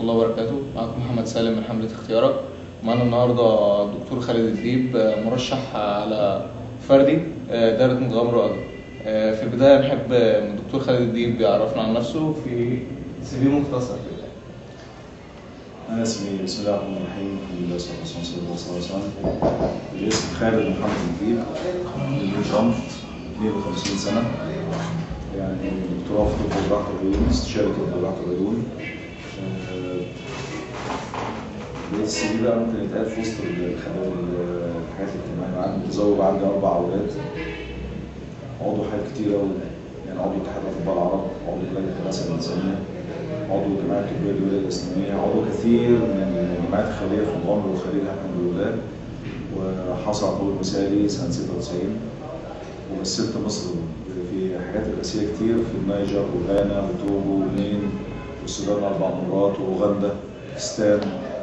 الله وبركاته معكم محمد سالم من حملة اختيارك معانا النهاردة الدكتور خالد الديب آه، مرشح على فردي آه، دائرة متغمر وأجر آه، في البداية نحب آه، من الدكتور خالد الديب يعرفنا عن نفسه في سي في مختصر كده أنا اسمي بسم الله الرحمن الرحيم الحمد لله والصلاة والسلام على رسول الله صلى الله عليه وسلم الاسم خالد محمد نجيب من جرام 52 سنة يعني دكتوراه في طب جراحة العيون استشاري طب جراحة العيون آه، بقيت السي في بقى ممكن يتقال في وسط الخدمات الحاجات الاجتماعية عندي متزوج عندي أربع أولاد عضو حاجات كتيرة و- يعني عضو اتحاد أطباء العرب عضو لجنة الرئاسة الإنسانية عضو جماعة الطبية الدولية الإسلامية عضو كثير من الجماعات الخيرية في الغمر والخليج الحمد لله وحصل على طول مثالي سنة 96 ومثلت مصر في حاجات رئاسية كتير في النيجر وغانا وتوغو ونين والسودان أربع مرات وأوغندا باكستان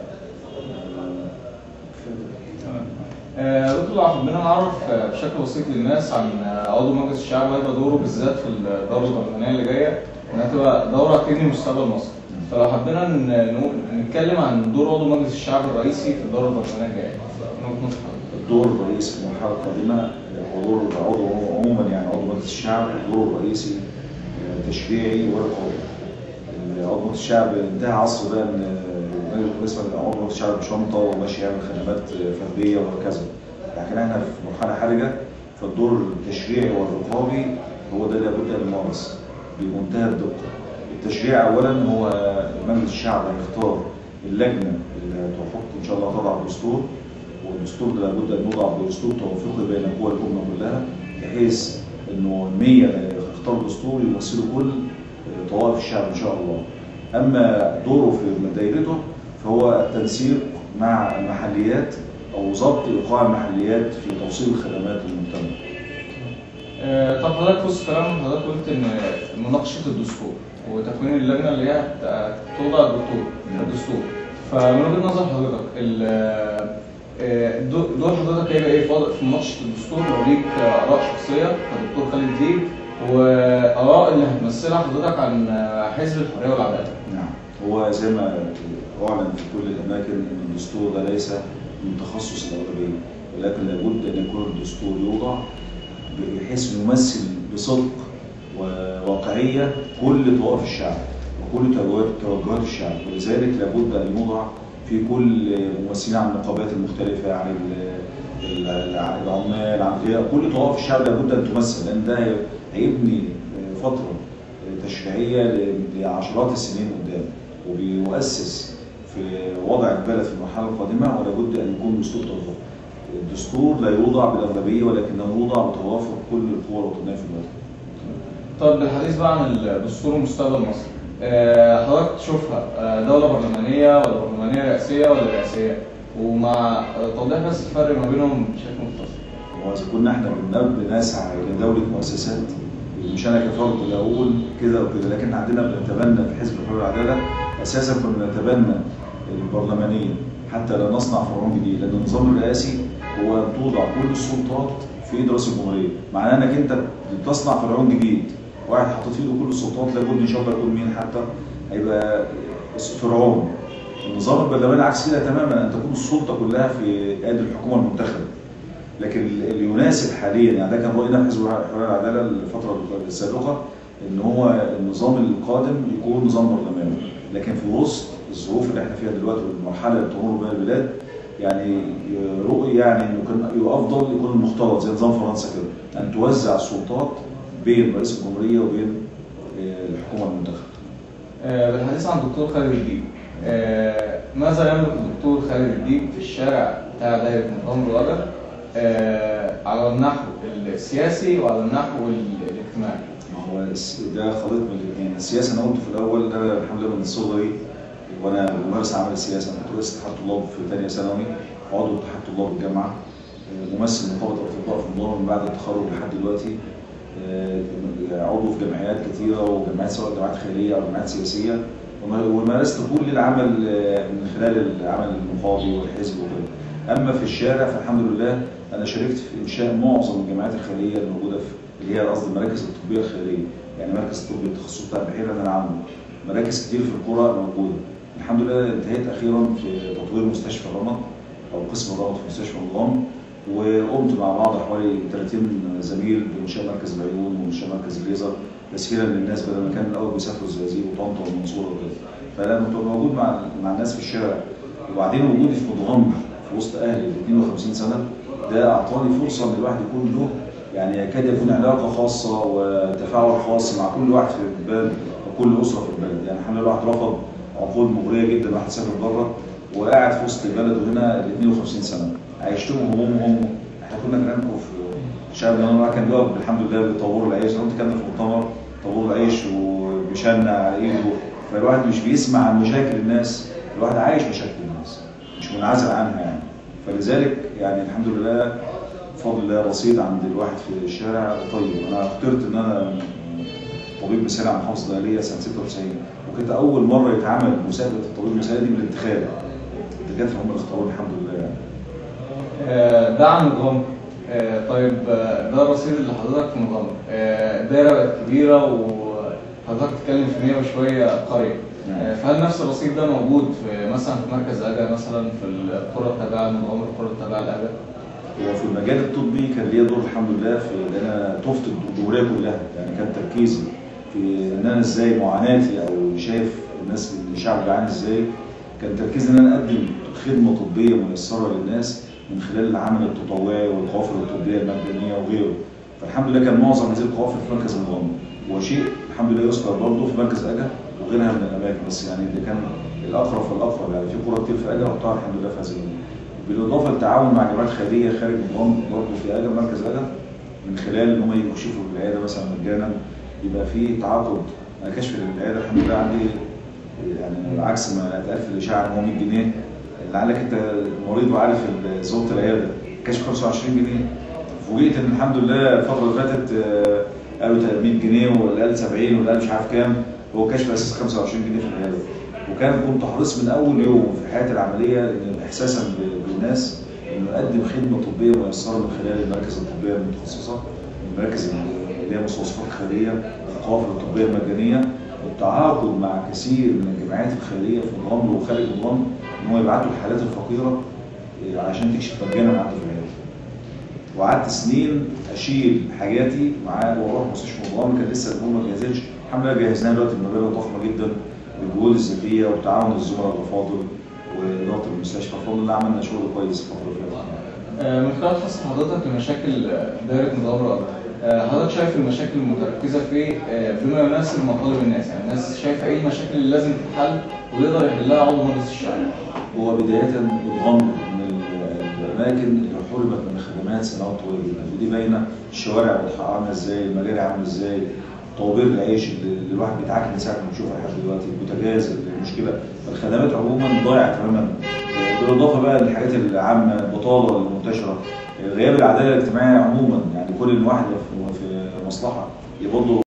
تمام آه، دكتور لو حبينا نعرف آه، بشكل بسيط للناس عن آه، عضو مجلس الشعب هيبقى دوره بالذات في الدورة البرلمانية اللي جاية انها تبقى دورة تبني مستقبل مصر فلو حبينا ن- نقول- نتكلم عن دور عضو مجلس الشعب الرئيسي في الدورة البرلمانية الجاية من وجهة نظر حضرتك. الدور الرئيسي في المرحلة القادمة هو دور العضو عموما يعني عضو مجلس الشعب الدور الرئيسي آه، تشريعي ورقابي. عضو مجلس الشعب انتهى عصر بقى ان آه، بالنسبه لعضو مجلس الشعب بشنطه وماشي يعمل خدمات آه، فرديه وهكذا. لكن احنا في مرحله حرجه فالدور التشريعي والرقابي هو ده لابد ان يمارس بمنتهى الدقه. التشريع اولا هو مجلس الشعب هيختار اللجنه اللي هتحط ان شاء الله تضع الدستور والدستور ده لابد ان يوضع بدستور توافقي بين قوى الامه كلها بحيث انه 100 يختاروا دستور يمثلوا كل طوائف الشعب ان شاء الله. اما دوره في دايرته فهو التنسيق مع المحليات او ضبط ايقاع المحليات في توصيل الخدمات للمجتمع. آه، طب حضرتك في وسط كلام حضرتك قلت ان مناقشه الدستور وتكوين اللجنه اللي هي هت- هتوضع الدستور الدستور فمن وجهه نظر حضرتك ال- آه، دو- دور حضرتك هيبقى ايه في في مناقشه الدستور لو ليك آه، اراء شخصيه كدكتور خالد ديب واراء اللي هتمثلها حضرتك عن آه، حزب الحريه والعداله نعم هو زي ما اعلن في كل الاماكن ان الدستور ده ليس من تخصص الاغلبيه ولكن لابد ان يكون الدستور يوضع بحيث يمثل بصدق وواقعيه كل طوائف الشعب وكل توجهات توجهات الشعب ولذلك لابد ان يوضع في كل ممثلين عن النقابات المختلفه عن ال- ال- عن العمال عن غيرها كل طوائف الشعب لابد ان تمثل لان ده هيبني فتره تشريعيه ل- لعشرات السنين قدام وبيؤسس في وضع البلد في المرحله القادمه ولابد ان يكون دستور توافق. الدستور لا يوضع بالاغلبيه ولكنه يوضع بتوافق كل القوى الوطنيه في البلد. طب بالحديث بقى عن الدستور ومستقبل مصر آه، حضرتك تشوفها آه، دولة برلمانية ولا برلمانية رئاسية ولا رئاسية ومع آه، توضيح بس الفرق ما بينهم بشكل مختصر واذا كنا احنا بنب- بنسعى الى دوله مؤسسات مش انا كفرد اللي اقول كده وكده لكن عندنا بنتبنى في حزب الحريه والعداله اساسا كنا نتبنى البرلمانيه حتى لا نصنع فرعون جديد لان النظام الرئاسي هو ان توضع كل السلطات في ايد رئيس الجمهوريه معناه انك انت بتصنع فرعون جديد واحد حاطط في ايده كل السلطات لابد ان شاء الله يكون مين حتى هيبقى فرعون النظام البرلماني عكس كده تماما ان تكون السلطه كلها في ايدي الحكومه المنتخبه لكن اللي يناسب حاليا يعني ده كان راينا في حزب الحريه والعداله الفتره السابقه ان هو النظام القادم يكون نظام برلماني لكن في وسط الظروف اللي احنا فيها دلوقتي والمرحله اللي تمر بها البلاد يعني رؤيه يعني انه كان افضل يكون المختلط زي نظام فرنسا كده ان توزع السلطات بين رئيس الجمهوريه وبين آه، الحكومه المنتخبه. آه، بالحديث عن الدكتور خالد الديب آه، ماذا يملك الدكتور خالد الديب في الشارع بتاع دايرة مقام الوجر آه، على النحو السياسي وعلى النحو ال- الاجتماعي ما هو الس- ده خليط من الاثنين، السياسه انا قلت في الاول ان انا الحمد لله من صغري وانا بمارس عمل السياسه، انا كنت رئيس اتحاد طلاب في ثانيه ثانوي، عضو اتحاد طلاب الجامعه، آه، ممثل نقابه الاطباء في النظام من بعد التخرج لحد دلوقتي، آه، عضو في جمعيات كثيره وجمعيات سواء جمعيات خيريه او جمعيات سياسيه، وما- ومارست كل العمل آه، من خلال العمل النقابي والحزب وكده. اما في الشارع فالحمد لله انا شاركت في انشاء معظم الجمعيات الخيريه الموجوده في اللي هي قصدي المراكز الطبيه الخيريه يعني مركز الطب التخصص بتاع البحيره اللي انا عامله مراكز كتير في القرى موجوده الحمد لله انتهيت اخيرا في تطوير مستشفى الرمد او قسم الرمد في مستشفى النظام وقمت مع بعض حوالي 30 زميل بانشاء مركز العيون وانشاء مركز الليزر تسهيلا للناس بدل ما كان الاول بيسافروا الزقازيق وطنطا والمنصوره وكده فانا كنت موجود مع مع الناس في الشارع وبعدين وجودي في متغمر في وسط اهلي ال 52 سنه ده اعطاني فرصه ان الواحد يكون له يعني يكاد يكون علاقه خاصه وتفاعل خاص مع كل واحد في البلد وكل اسره في البلد يعني الحمد لله الواحد رفض عقود مغريه جدا الواحد سافر بره وقاعد في وسط بلده هنا ال 52 سنه عايشتهم همومهم احنا كنا جيرانكم في شعب النهارده كان بيقف الحمد لله بطابور العيش لو انت كان في مؤتمر طابور العيش وبيشنع على ايده فالواحد مش بيسمع عن مشاكل الناس الواحد عايش مشاكل الناس مش منعزل عنها يعني فلذلك يعني الحمد لله بفضل الله رصيد عند الواحد في الشارع طيب انا اخترت ان انا طبيب مثالي على محافظه الدقهليه سنه 96 وكانت اول مره يتعمل مسابقه الطبيب المثالي دي بالانتخاب الدكاتره هم اللي اختاروني الحمد لله يعني آه، ده عن متغمر آه، طيب آه، ده الرصيد اللي حضرتك في متغمر آه، الدايره بقت كبيره وحضرتك بتتكلم في 100 وشويه قريه نعم. آه، فهل نفس الرصيد ده موجود في مثلا في مركز اجا مثلا في القرى التابعه للمتغمر القرى التابعه لاجا؟ هو في المجال الطبي كان ليا دور الحمد لله في ان انا طفت الجمهوريه كلها يعني كان تركيزي في ان انا ازاي معاناتي او شايف الناس الشعب بيعاني ازاي كان تركيزي ان انا اقدم خدمه طبيه ميسره للناس من خلال العمل التطوعي والقوافل الطبيه المجانيه وغيره فالحمد لله كان معظم هذه القوافل في مركز المغامره وشيء الحمد لله يذكر برضه في مركز اجا وغيرها من الاماكن بس يعني اللي كان الاقرب فالاقرب يعني في قرى كتير في اجا رحتها الحمد لله في هذه المدينة. بالاضافه للتعاون مع جمعيات خيريه خارج النظام برضه في اجا مركز اجا من خلال ان هم يكشفوا العياده مثلا مجانا يبقى في تعاقد انا كشف العياده الحمد لله عندي يعني عكس ما اتقال في الاشاعه ان هو 100 جنيه لعلك انت مريض وعارف ال- زوره العياده كشف 25 جنيه فوجئت ان الحمد لله الفتره اللي فاتت آه، قالوا 100 جنيه واللي قال 70 واللي قال مش عارف كام هو كشف اساس 25 جنيه في العياده وكان كنت حريص من اول يوم في حياتي العمليه ان احساسا ب- بالناس انه اقدم خدمه طبيه ميسره من خلال المراكز الطبيه المتخصصه المراكز اللي هي مستوصفات خيريه القوافل الطبيه المجانيه والتعاقد مع كثير من الجمعيات الخيريه في الغمر وخارج الغمر ان هو يبعتوا الحالات الفقيره إيه، عشان تكشف مجانا عند العياده. وقعدت سنين اشيل حاجاتي معاه واروح مستشفى الغمر كان لسه الامور ما جهزتش الحمد لله جهزناها دلوقتي بمبالغ ضخمه جدا بالجهود الذاتيه وتعاون الزملاء الافاضل واداره المستشفى بفضل الله عملنا شغل كويس الفتره اللي فاتت. آه، من خلال فحص حضرتك لمشاكل آه، دايره مدورة أكتر آه، حضرتك شايف المشاكل المتركزه في آه، بما يناسب مطالب الناس يعني الناس شايفه ايه المشاكل اللي لازم تتحل ويقدر يحلها عضو مجلس الشعب هو بداية الغمر من الأماكن اللي حرمت من الخدمات سنوات طويلة جدا ودي باينة الشوارع واضحة عاملة ازاي، المجاري عاملة ازاي، طوابير العيش اللي اللي الواحد بيتعاك من ساعة ما بيشوفها لحد دلوقتي، البوتاجاز المشكلة، فالخدمات عموما ضايعة تماما. بالإضافة بقى للحاجات العامة، البطالة المنتشرة، غياب العدالة الاجتماعية عموما، يعني كل واحد في في مصلحة يبقى